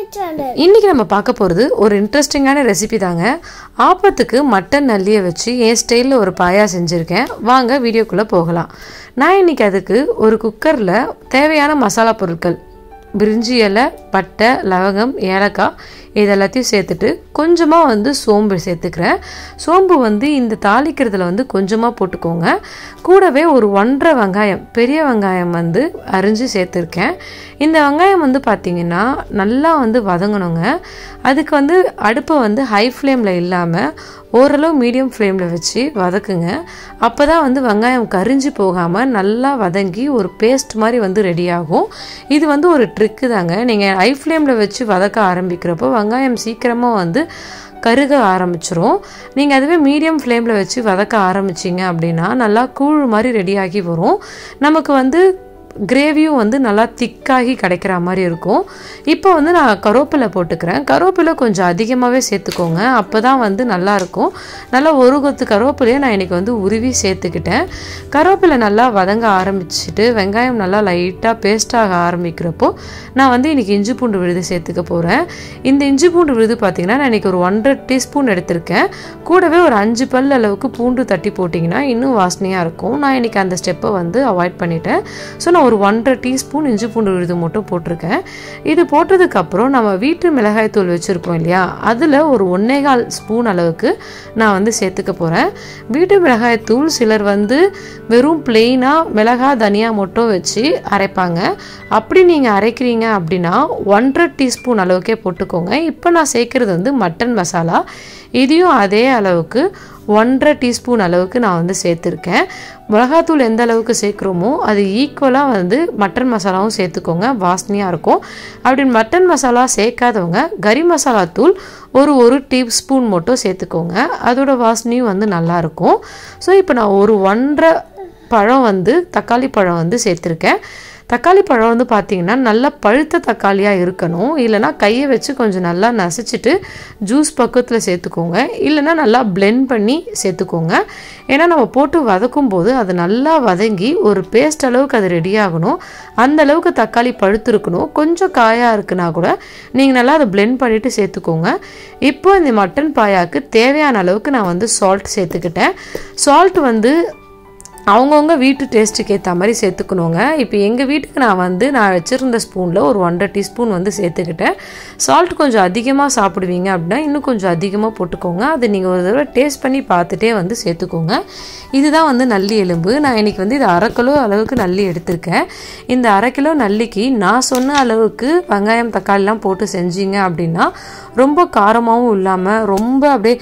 Channel இன்றைக்கி நம்ம பார்க்க போகிறது ஒரு இன்ட்ரெஸ்டிங்கான ரெசிபி தாங்க ஆப்பத்துக்கு மட்டன் நல்லியை வச்சு என் ஸ்டைலில் ஒரு பாயா செஞ்சுருக்கேன் வாங்க வீடியோக்குள்ளே போகலாம் நான் இன்றைக்கி அதுக்கு ஒரு குக்கரில் தேவையான மசாலா பொருட்கள் பிரிஞ்சி இலை பட்டை லவங்கம் ஏலக்காய் இது எல்லாத்தையும் சேர்த்துட்டு கொஞ்சமாக வந்து சோம்பு சேர்த்துக்கிறேன் சோம்பு வந்து இந்த தாளிக்கிறதுல வந்து கொஞ்சமாக போட்டுக்கோங்க கூடவே ஒரு ஒன்றரை வெங்காயம் பெரிய வெங்காயம் வந்து அரிஞ்சு சேர்த்துருக்கேன் இந்த வெங்காயம் வந்து பார்த்திங்கன்னா நல்லா வந்து வதங்கணுங்க அதுக்கு வந்து அடுப்பை வந்து ஹை ஃப்ளேமில் இல்லாமல் ஓரளவு மீடியம் ஃப்ளேமில் வச்சு வதக்குங்க அப்போ தான் வந்து வெங்காயம் கரிஞ்சு போகாமல் நல்லா வதங்கி ஒரு பேஸ்ட் மாதிரி வந்து ரெடி ஆகும் இது வந்து ஒரு ட்ரிக்கு தாங்க நீங்கள் ஹை ஃப்ளேமில் வச்சு வதக்க ஆரம்பிக்கிறப்போ வெங்காயம் சீக்கிரமாக வந்து கருக ஆரம்பிச்சிரும் நீங்கள் அதுவே மீடியம் ஃப்ளேமில் வச்சு வதக்க ஆரம்பிச்சிங்க அப்படின்னா நல்லா கூழ் மாதிரி ரெடியாகி வரும் நமக்கு வந்து கிரேவியும் வந்து நல்லா திக்காகி கிடைக்கிற மாதிரி இருக்கும் இப்போ வந்து நான் கருவேப்பிலை போட்டுக்கிறேன் கருவேப்பிலை கொஞ்சம் அதிகமாகவே சேர்த்துக்கோங்க அப்போ தான் வந்து நல்லாயிருக்கும் நல்லா ஒரு கொத்து கருவேப்பிலையை நான் இன்றைக்கி வந்து உருவி சேர்த்துக்கிட்டேன் கருவேப்பிலை நல்லா வதங்க ஆரம்பிச்சுட்டு வெங்காயம் நல்லா லைட்டாக பேஸ்டாக ஆரம்பிக்கிறப்போ நான் வந்து இன்றைக்கி இஞ்சி பூண்டு விழுது சேர்த்துக்க போகிறேன் இந்த இஞ்சி பூண்டு விழுது பார்த்திங்கன்னா நான் இன்றைக்கி ஒரு ஒன்றரை டீஸ்பூன் எடுத்திருக்கேன் கூடவே ஒரு அஞ்சு பல் அளவுக்கு பூண்டு தட்டி போட்டிங்கன்னா இன்னும் வாசனையாக இருக்கும் நான் இன்றைக்கி அந்த ஸ்டெப்பை வந்து அவாய்ட் பண்ணிட்டேன் ஸோ நான் ஒரு ஒன்றரை டீஸ்பூன் இஞ்சி பூண்டு விழுது மட்டும் போட்டிருக்கேன் இது போட்டதுக்கப்புறம் நம்ம வீட்டு மிளகாய் தூள் வச்சுருப்போம் இல்லையா அதில் ஒரு ஒன்னேகால் ஸ்பூன் அளவுக்கு நான் வந்து சேர்த்துக்க போகிறேன் வீட்டு மிளகாய் தூள் சிலர் வந்து வெறும் பிளெயினாக மிளகாய் தனியாக மட்டும் வச்சு அரைப்பாங்க அப்படி நீங்கள் அரைக்கிறீங்க அப்படின்னா ஒன்றரை டீஸ்பூன் அளவுக்கே போட்டுக்கோங்க இப்போ நான் சேர்க்குறது வந்து மட்டன் மசாலா இதையும் அதே அளவுக்கு ஒன்றரை டீஸ்பூன் அளவுக்கு நான் வந்து சேர்த்துருக்கேன் மிளகாத்தூள் எந்த அளவுக்கு சேர்க்குறோமோ அது ஈக்குவலாக வந்து மட்டன் மசாலாவும் சேர்த்துக்கோங்க வாசனையாக இருக்கும் அப்படி மட்டன் மசாலா சேர்க்காதவங்க கறி மசாலா தூள் ஒரு ஒரு டீஸ்பூன் மட்டும் சேர்த்துக்கோங்க அதோட வாசனையும் வந்து நல்லாயிருக்கும் ஸோ இப்போ நான் ஒரு ஒன்றரை பழம் வந்து தக்காளி பழம் வந்து சேர்த்துருக்கேன் தக்காளி பழம் வந்து பார்த்திங்கன்னா நல்லா பழுத்த தக்காளியாக இருக்கணும் இல்லைனா கையை வச்சு கொஞ்சம் நல்லா நசிச்சுட்டு ஜூஸ் பக்கத்தில் சேர்த்துக்கோங்க இல்லைனா நல்லா பிளெண்ட் பண்ணி சேர்த்துக்கோங்க ஏன்னா நம்ம போட்டு வதக்கும் போது அது நல்லா வதங்கி ஒரு பேஸ்ட் அளவுக்கு அது ரெடி ஆகணும் அந்த அளவுக்கு தக்காளி பழுத்து இருக்கணும் கொஞ்சம் காயாக இருக்குன்னா கூட நீங்கள் நல்லா அதை பிளெண்ட் பண்ணிவிட்டு சேர்த்துக்கோங்க இப்போ இந்த மட்டன் பாயாவுக்கு தேவையான அளவுக்கு நான் வந்து சால்ட் சேர்த்துக்கிட்டேன் சால்ட் வந்து அவங்கவுங்க வீட்டு டேஸ்ட்டுக்கு ஏற்ற மாதிரி சேர்த்துக்கணுங்க இப்போ எங்கள் வீட்டுக்கு நான் வந்து நான் வச்சுருந்த ஸ்பூனில் ஒரு ஒன்றரை டீஸ்பூன் வந்து சேர்த்துக்கிட்டேன் சால்ட் கொஞ்சம் அதிகமாக சாப்பிடுவீங்க அப்படின்னா இன்னும் கொஞ்சம் அதிகமாக போட்டுக்கோங்க அது நீங்கள் ஒரு தடவை டேஸ்ட் பண்ணி பார்த்துட்டே வந்து சேர்த்துக்கோங்க இதுதான் வந்து நல்லி எலும்பு நான் இன்றைக்கி வந்து இது அரை கிலோ அளவுக்கு நல்லி எடுத்திருக்கேன் இந்த அரை கிலோ நல்லிக்கு நான் சொன்ன அளவுக்கு வெங்காயம் தக்காளிலாம் போட்டு செஞ்சீங்க அப்படின்னா ரொம்ப காரமாகவும் இல்லாமல் ரொம்ப அப்படியே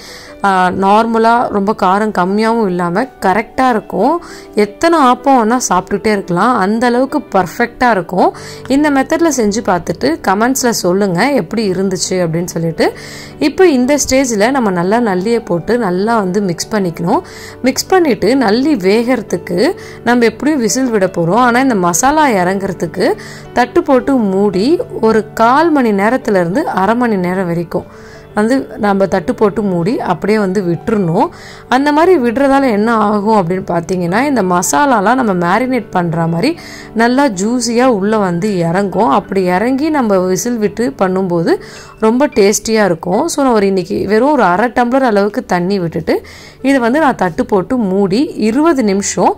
நார்மலாக ரொம்ப காரம் கம்மியாகவும் இல்லாமல் கரெக்டாக இருக்கும் எத்தனை ஆப்பம் வேணால் சாப்பிட்டுட்டே இருக்கலாம் அந்த அளவுக்கு பர்ஃபெக்டாக இருக்கும் இந்த மெத்தடில் செஞ்சு பார்த்துட்டு கமெண்ட்ஸில் சொல்லுங்கள் எப்படி இருந்துச்சு அப்படின்னு சொல்லிட்டு இப்போ இந்த ஸ்டேஜில் நம்ம நல்லா நல்லியை போட்டு நல்லா வந்து மிக்ஸ் பண்ணிக்கணும் மிக்ஸ் பண்ணிவிட்டு நல்லி வேகிறதுக்கு நம்ம எப்படியும் விசில் விட போகிறோம் ஆனால் இந்த மசாலா இறங்குறதுக்கு தட்டு போட்டு மூடி ஒரு கால் மணி நேரத்துலேருந்து அரை மணி நேரம் வரைக்கும் வந்து நம்ம தட்டு போட்டு மூடி அப்படியே வந்து விட்டுறணும் அந்த மாதிரி விடுறதால என்ன ஆகும் அப்படின்னு பார்த்தீங்கன்னா இந்த மசாலாலாம் நம்ம மேரினேட் பண்ணுற மாதிரி நல்லா ஜூஸியாக உள்ளே வந்து இறங்கும் அப்படி இறங்கி நம்ம விசில் விட்டு பண்ணும்போது ரொம்ப டேஸ்டியாக இருக்கும் ஸோ நான் ஒரு இன்றைக்கி வெறும் ஒரு அரை டம்ளர் அளவுக்கு தண்ணி விட்டுட்டு இதை வந்து நான் தட்டு போட்டு மூடி இருபது நிமிஷம்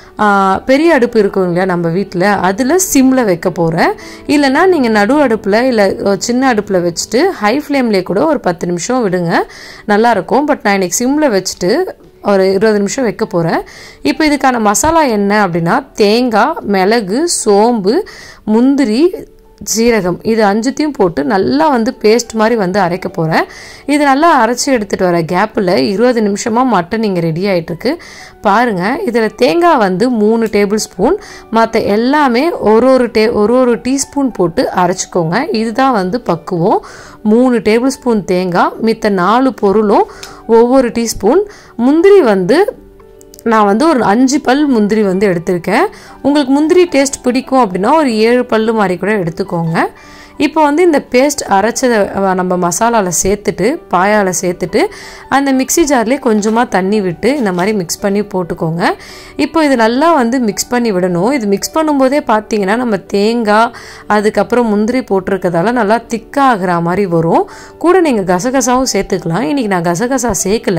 பெரிய அடுப்பு இருக்கும் இல்லையா நம்ம வீட்டில் அதில் சிம்மில் வைக்க போகிறேன் இல்லைனா நீங்கள் நடு அடுப்பில் இல்லை சின்ன அடுப்பில் வச்சுட்டு ஹை ஃப்ளேம்லேயே கூட ஒரு பத்து நிமிஷம் விடுங்க நல்லாயிருக்கும் பட் நான் இன்றைக்கி சிம்மில் வச்சுட்டு ஒரு இருபது நிமிஷம் வைக்க போகிறேன் இப்போ இதுக்கான மசாலா என்ன அப்படின்னா தேங்காய் மிளகு சோம்பு முந்திரி சீரகம் இது அஞ்சுத்தையும் போட்டு நல்லா வந்து பேஸ்ட் மாதிரி வந்து அரைக்க போகிறேன் இது நல்லா அரைச்சி எடுத்துகிட்டு வர கேப்பில் இருபது நிமிஷமாக மட்டன் இங்கே ரெடி ஆகிட்டுருக்கு பாருங்கள் இதில் தேங்காய் வந்து மூணு டேபிள் ஸ்பூன் மற்ற எல்லாமே ஒரு ஒரு டே ஒரு ஒரு டீஸ்பூன் போட்டு அரைச்சிக்கோங்க இதுதான் வந்து பக்குவம் மூணு டேபிள் ஸ்பூன் தேங்காய் மித்த நாலு பொருளும் ஒவ்வொரு டீஸ்பூன் முந்திரி வந்து நான் வந்து ஒரு அஞ்சு பல் முந்திரி வந்து எடுத்திருக்கேன் உங்களுக்கு முந்திரி டேஸ்ட் பிடிக்கும் அப்படின்னா ஒரு ஏழு பல் மாதிரி கூட எடுத்துக்கோங்க இப்போ வந்து இந்த பேஸ்ட் அரைச்சதை அஹ், நம்ம மசாலாவில் சேர்த்துட்டு பாயாவில் சேர்த்துட்டு அந்த மிக்ஸி ஜார்லேயே கொஞ்சமாக தண்ணி விட்டு இந்த மாதிரி மிக்ஸ் பண்ணி போட்டுக்கோங்க இப்போ இது நல்லா வந்து மிக்ஸ் பண்ணி விடணும் இது மிக்ஸ் பண்ணும்போதே பார்த்தீங்கன்னா நம்ம தேங்காய் அதுக்கப்புறம் முந்திரி போட்டிருக்கதால நல்லா திக்காகிற மாதிரி வரும் கூட நீங்கள் கசகசாவும் சேர்த்துக்கலாம் இன்றைக்கி நான் கசகசா சேர்க்கல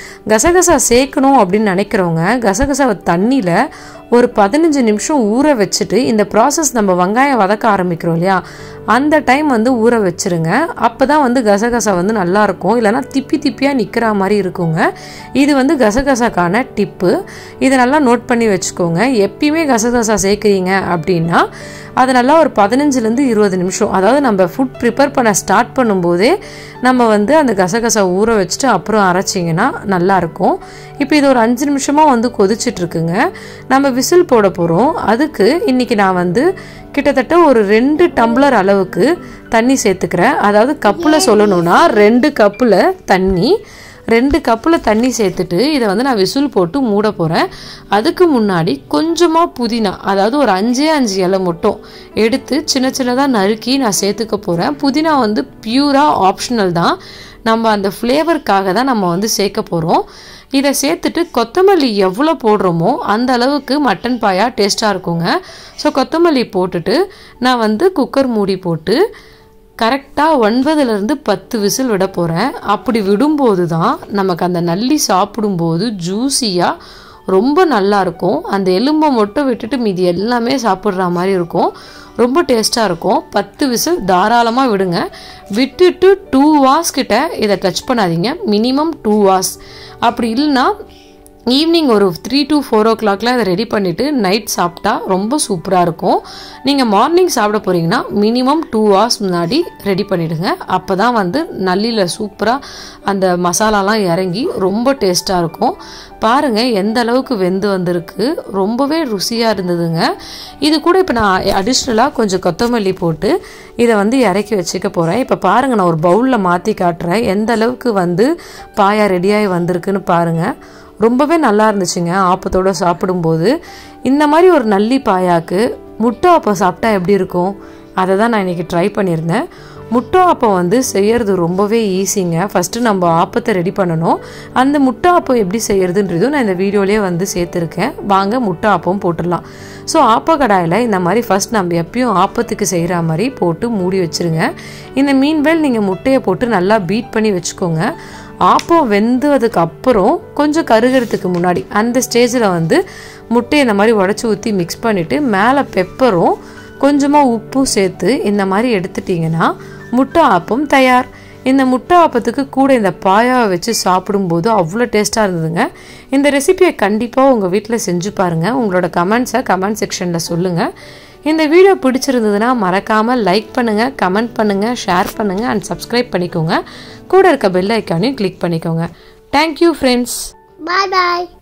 கசகசா சேர்க்கணும் அப்படின்னு நினைக்கிறவங்க கசகசாவை தண்ணியில் ஒரு பதினஞ்சு நிமிஷம் ஊற வச்சுட்டு இந்த ப்ராசஸ் நம்ம வெங்காயம் வதக்க ஆரம்பிக்கிறோம் இல்லையா அந்த டைம் வந்து ஊற வச்சிருங்க அப்போ தான் வந்து கசகசா வந்து நல்லா இருக்கும் இல்லைன்னா திப்பி திப்பியாக நிற்கிற மாதிரி இருக்குங்க இது வந்து கசகசாக்கான டிப்பு இதை நல்லா நோட் பண்ணி வச்சுக்கோங்க எப்பயுமே கசகசா சேர்க்குறீங்க அப்படின்னா அது நல்லா ஒரு பதினஞ்சுலேருந்து இருபது நிமிஷம் அதாவது நம்ம ஃபுட் ப்ரிப்பேர் பண்ண ஸ்டார்ட் பண்ணும்போதே நம்ம வந்து அந்த கசகசா ஊற வச்சுட்டு அப்புறம் அரைச்சிங்கன்னா நல்லாயிருக்கும் இப்போ இது ஒரு அஞ்சு நிமிஷமாக வந்து கொதிச்சிட்ருக்குங்க நம்ம விசில் போட போகிறோம் அதுக்கு இன்றைக்கி நான் வந்து கிட்டத்தட்ட ஒரு ரெண்டு டம்ளர் அளவுக்கு தண்ணி சேர்த்துக்கிறேன் அதாவது கப்பில் சொல்லணும்னா ரெண்டு கப்பில் தண்ணி ரெண்டு கப்பில் தண்ணி சேர்த்துட்டு இதை வந்து நான் விசில் போட்டு மூட போகிறேன் அதுக்கு முன்னாடி கொஞ்சமாக புதினா அதாவது ஒரு அஞ்சே அஞ்சு இலை மட்டும் எடுத்து சின்ன சின்னதாக நறுக்கி நான் சேர்த்துக்க போகிறேன் புதினா வந்து பியூராக ஆப்ஷனல் தான் நம்ம அந்த ஃப்ளேவருக்காக தான் நம்ம வந்து சேர்க்க போகிறோம் இதை சேர்த்துட்டு கொத்தமல்லி எவ்வளோ போடுறோமோ அந்த அளவுக்கு மட்டன் பாயா டேஸ்ட்டாக இருக்குங்க ஸோ கொத்தமல்லி போட்டுட்டு நான் வந்து குக்கர் மூடி போட்டு கரெக்டாக ஒன்பதுலேருந்து பத்து விசில் விட போகிறேன் அப்படி விடும்போது தான் நமக்கு அந்த நல்லி சாப்பிடும்போது ஜூஸியாக ரொம்ப நல்லா இருக்கும் அந்த எலும்பை மட்டும் விட்டுட்டு மீதி எல்லாமே சாப்பிட்ற மாதிரி இருக்கும் ரொம்ப டேஸ்ட்டாக இருக்கும் பத்து விசில் தாராளமாக விடுங்க விட்டுட்டு டூ வாஸ் கிட்ட இதை டச் பண்ணாதீங்க மினிமம் டூ வாஸ் அப்படி இல்லைன்னா ஈவினிங் ஒரு த்ரீ டு ஃபோர் ஓ கிளாக்ல அதை ரெடி பண்ணிவிட்டு நைட் சாப்பிட்டா ரொம்ப சூப்பராக இருக்கும் நீங்கள் மார்னிங் சாப்பிட போகிறீங்கன்னா மினிமம் டூ ஹவர்ஸ் முன்னாடி ரெடி பண்ணிவிடுங்க அப்போ தான் வந்து நல்லியில் சூப்பராக அந்த மசாலாலாம் இறங்கி ரொம்ப டேஸ்ட்டாக இருக்கும் பாருங்கள் எந்த அளவுக்கு வெந்து வந்திருக்கு ரொம்பவே ருசியாக இருந்ததுங்க இது கூட இப்போ நான் அடிஷ்னலாக கொஞ்சம் கொத்தமல்லி போட்டு இதை வந்து இறக்கி வச்சுக்க போகிறேன் இப்போ பாருங்கள் நான் ஒரு பவுலில் மாற்றி காட்டுறேன் எந்த அளவுக்கு வந்து பாயா ரெடியாகி வந்திருக்குன்னு பாருங்கள் ரொம்பவே நல்லா இருந்துச்சுங்க ஆப்பத்தோடு சாப்பிடும்போது இந்த மாதிரி ஒரு நல்லி பாயாக்கு முட்டை ஆப்பம் சாப்பிட்டா எப்படி இருக்கும் அதை தான் நான் இன்றைக்கி ட்ரை பண்ணியிருந்தேன் முட்டை ஆப்பம் வந்து செய்யறது ரொம்பவே ஈஸிங்க ஃபஸ்ட்டு நம்ம ஆப்பத்தை ரெடி பண்ணணும் அந்த முட்டை ஆப்பம் எப்படி செய்யறதுன்றதும் நான் இந்த வீடியோலேயே வந்து சேர்த்துருக்கேன் வாங்க முட்டை ஆப்பம் போட்டுடலாம் ஸோ ஆப்ப கடாயில் இந்த மாதிரி ஃபஸ்ட் நம்ம எப்பயும் ஆப்பத்துக்கு செய்கிற மாதிரி போட்டு மூடி வச்சுருங்க இந்த மீன்வேல் நீங்கள் முட்டையை போட்டு நல்லா பீட் பண்ணி வச்சுக்கோங்க ஆப்பம் வெந்ததுக்கு அப்புறம் கொஞ்சம் கருகிறதுக்கு முன்னாடி அந்த ஸ்டேஜில் வந்து முட்டையை இந்த மாதிரி உடச்சி ஊற்றி மிக்ஸ் பண்ணிவிட்டு மேலே பெப்பரும் கொஞ்சமாக உப்பும் சேர்த்து இந்த மாதிரி எடுத்துட்டிங்கன்னா முட்டை ஆப்பம் தயார் இந்த முட்டை ஆப்பத்துக்கு கூட இந்த பாயாவை வச்சு சாப்பிடும்போது அவ்வளோ டேஸ்ட்டாக இருந்ததுங்க இந்த ரெசிபியை கண்டிப்பாக உங்கள் வீட்டில் செஞ்சு பாருங்கள் உங்களோட கமெண்ட்ஸை கமெண்ட் செக்ஷனில் சொல்லுங்கள் இந்த வீடியோ பிடிச்சிருந்ததுன்னா மறக்காமல் லைக் பண்ணுங்கள் கமெண்ட் பண்ணுங்கள் ஷேர் பண்ணுங்கள் அண்ட் சப்ஸ்கிரைப் பண்ணிக்கோங்க கூட இருக்க பெல் ஐக்கானையும் கிளிக் பண்ணிக்கோங்க தேங்க்யூ ஃப்ரெண்ட்ஸ் Bye bye.